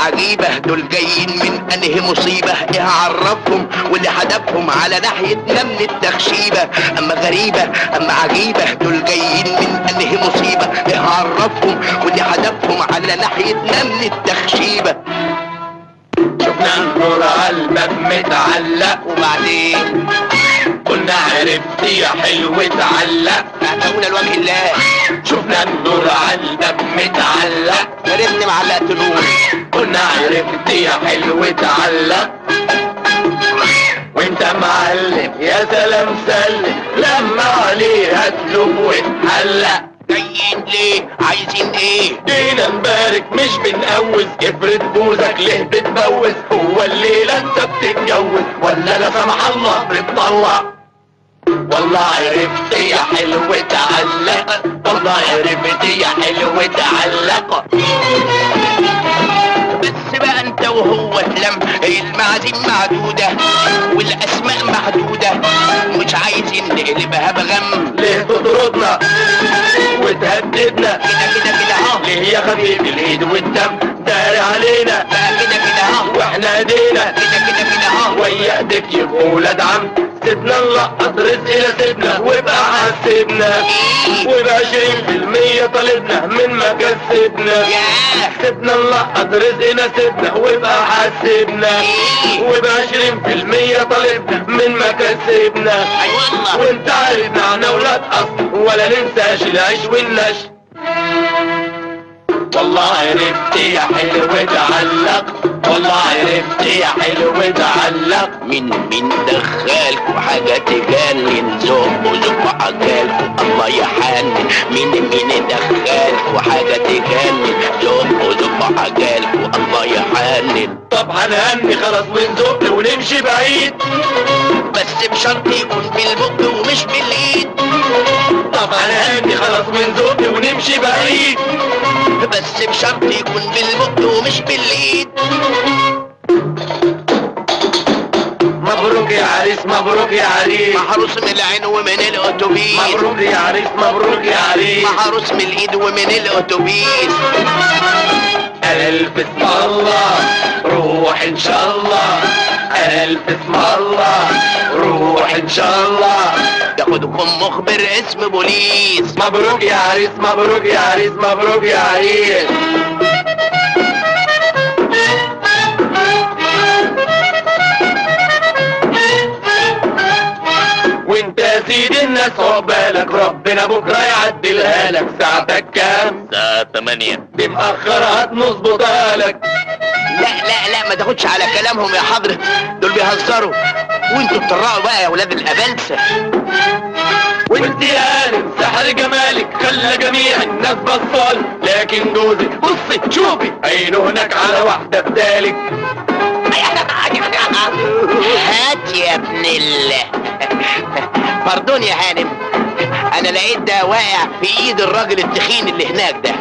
عجيبة دول جايين من انهي مصيبة ايه عرفهم واللي حدفهم على ناحية نمل التخشيبة اما غريبة اما عجيبة دول جايين من انهي مصيبة ايه عرفهم واللي حدفهم على ناحية نمل التخشيبة شفنا النور على الباب متعلق وبعدين قلنا عرفت يا حلو اتعلق اعتقونا لوجه الله شفنا النور على الباب متعلق يا ريتني معلقت نور قلنا عرفت يا حلو اتعلق وانت معلم يا سلام سلم لما عليها تلوم وتحلق جايين ليه عايزين ايه جينا نبارك مش بنقوز افرض بوزك ليه بتبوز هو الليلة انت بتتجوز ولا لا سمح الله بتطلق والله عرفت يا حلو تعلق والله عرفت يا حلو تعلق بس بقى انت وهو لم المعازيم معدودة والاسماء محدودة مش عايزين نقلبها بغم ليه تطردنا وتهددنا كده كده كده ها ليه يا خفيف الايد والدم داري علينا بقى كده كده ها واحنا ايدينا كده كده كده ها ويا ايدك يبقوا ولاد عم سيبنا نلقط رزقنا سيبنا وابقى حاسبنا وبعشرين في المية طالبنا من ما كسبنا ياه سيبنا نلقط رزقنا سيبنا وابقى حاسبنا وبعشرين في المية طالبنا من ما كسبنا اي والله وانت عارف معنا ولاد اصل ولا ننساش العيش والنش والله عرفت يا حلو تعلق والله عرفت يا حلو تعلق من من دخلكوا حاجة تجنن زقوا زقوا عجالكوا الله يحنن من من دخلكوا حاجة تجنن زقوا زقوا عجالكوا الله يحنن طب هنهني خلاص ونزق ونمشي بعيد بس بشرط يكون بالبق ومش بالايد طب هنهني خلاص ونزق ونمشي بعيد بس بشرط يكون بالبق ومش بالايد مبروك يا عريس مبروك يا عريس محروس من العين ومن الاتوبيس مبروك يا عريس مبروك يا عريس محروس من الايد ومن الاتوبيس ألف اسم الله روح إن شاء الله ألف اسم الله روح إن شاء الله تاخدكم مخبر اسم بوليس مبروك يا عريس مبروك يا عريس مبروك يا عريس وانت يا سيدي الناس عقبالك ربنا بكره يعدلها لك ساعتك كام؟ الساعة 8 دي مأخرة هتنظبطها لك لا لا لا ما تاخدش على كلامهم يا حضرة دول بيهزروا وانتوا بتطرقوا بقى يا ولاد الابلسة وانت يا عالم سحر جمالك خلى جميع الناس بصال لكن جوزك بصي شوفي عينه هناك على واحدة بدالك هات يا ابن ال باردون يا هانم انا لقيت ده واقع في ايد الراجل التخين اللي هناك ده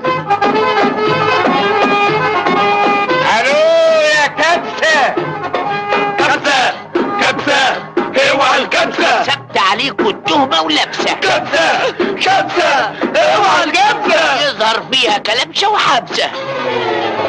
الو يا كبسة كبسة كبسة اوعى الكبسة سبت عليكوا التهمة ولابسة كبسة كبسة اوعى الكبسة يظهر فيها كلبشة وحبسة